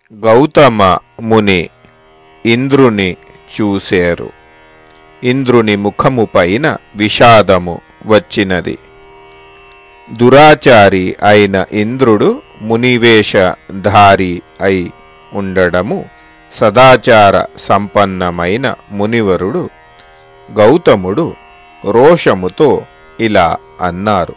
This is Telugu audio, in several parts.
గౌతమ ముని ఇంద్రుని చూశారు ఇంద్రుని ముఖము పైన విషాదము వచ్చినది దురాచారి అయిన ఇంద్రుడు మునివేషధారి అయి ఉండడము సదాచార సంపన్నమైన మునివరుడు గౌతముడు రోషముతో ఇలా అన్నారు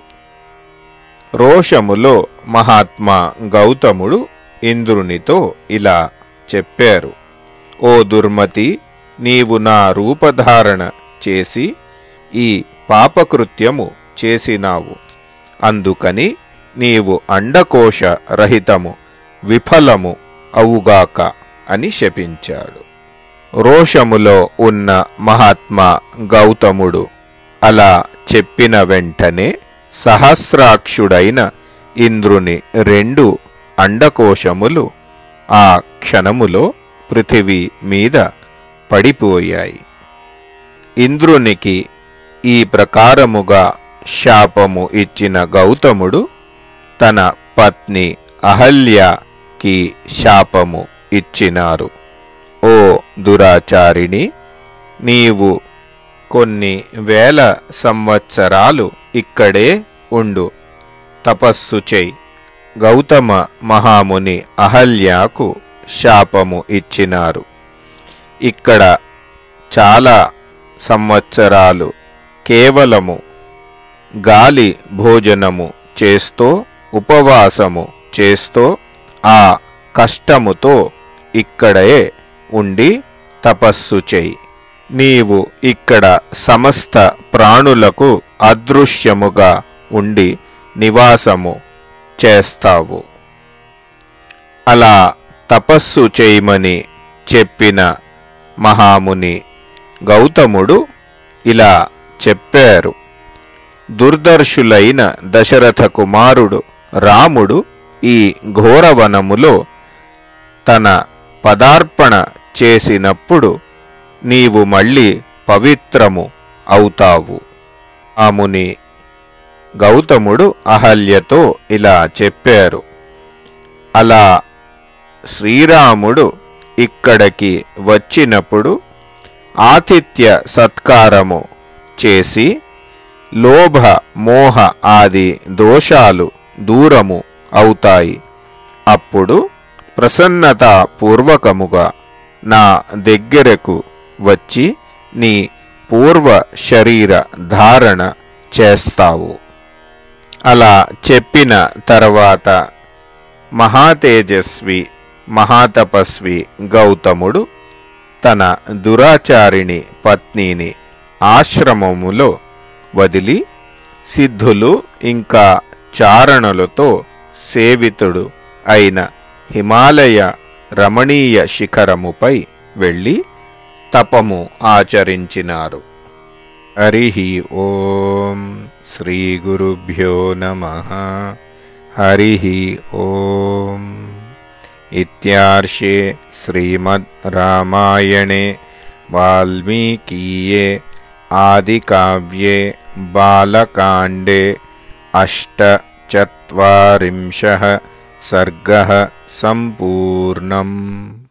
రోషములో మహాత్మా గౌతముడు ఇంద్రునితో ఇలా చెప్పారు ఓ దుర్మతి నీవు నా రూపధారణ చేసి ఈ పాపకృత్యము చేసినావు అందుకని నీవు అండకోశ రహితము విఫలము అవుగాక అని శపించాడు రోషములో ఉన్న మహాత్మా గౌతముడు అలా చెప్పిన వెంటనే సహస్రాక్షుడైన ఇంద్రుని రెండు అండకోశములు ఆ క్షణములో పృథివీ మీద పడిపోయాయి ఇంద్రునికి ఈ ప్రకారముగా శాపము ఇచ్చిన గౌతముడు తన పత్ని అహల్యకి శాపము ఇచ్చినారు ఓ దురాచారిణి నీవు కొన్ని వేల సంవత్సరాలు ఇక్కడే ఉండు తపస్సు చెయ్యి గౌతమ మహాముని అహల్యకు శాపము ఇచ్చినారు ఇక్కడ చాలా సంవత్సరాలు కేవలము గాలి భోజనము చేస్తూ ఉపవాసము చేస్తూ ఆ కష్టముతో ఇక్కడే ఉండి తపస్సు చెయ్యి నీవు ఇక్కడ సమస్త ప్రాణులకు అదృశ్యముగా ఉండి నివాసము చేస్తావు అలా తపస్సు చేయమని చెప్పిన మహాముని గౌతముడు ఇలా చెప్పారు దుర్దర్శులైన దశరథ కుమారుడు రాముడు ఈ ఘోరవనములో తన పదార్పణ చేసినప్పుడు నీవు మళ్ళీ పవిత్రము అవుతావు ఆ ముని గౌతముడు అహల్యతో ఇలా చెప్పారు అలా శ్రీరాముడు ఇక్కడికి వచ్చినప్పుడు ఆతిథ్య సత్కారము చేసి లోభ మోహ ఆది దోషాలు దూరము అవుతాయి అప్పుడు ప్రసన్నతాపూర్వకముగా నా దగ్గరకు వచ్చి నీ పూర్వ శరీర ధారణ చేస్తావు అలా చెప్పిన తర్వాత మహాతేజస్వి మహాతపస్వి గౌతముడు తన దురాచారిణి పత్నిని ఆశ్రమములో వదిలి సిద్ధులు ఇంకా చారణలతో సేవితుడు అయిన హిమాలయ రమణీయ శిఖరముపై వెళ్ళి తపము ఆచరించినారు హరి ఓం శ్రీ గురుభ్యో నమ హరి ఓం ఇత్యార్షే శ్రీమద్ రామాయణే వాల్మీకీయే ఆదికావ్యే బాలకాండే అష్టచత్వారింశः सर्गः सम्पूर्णम्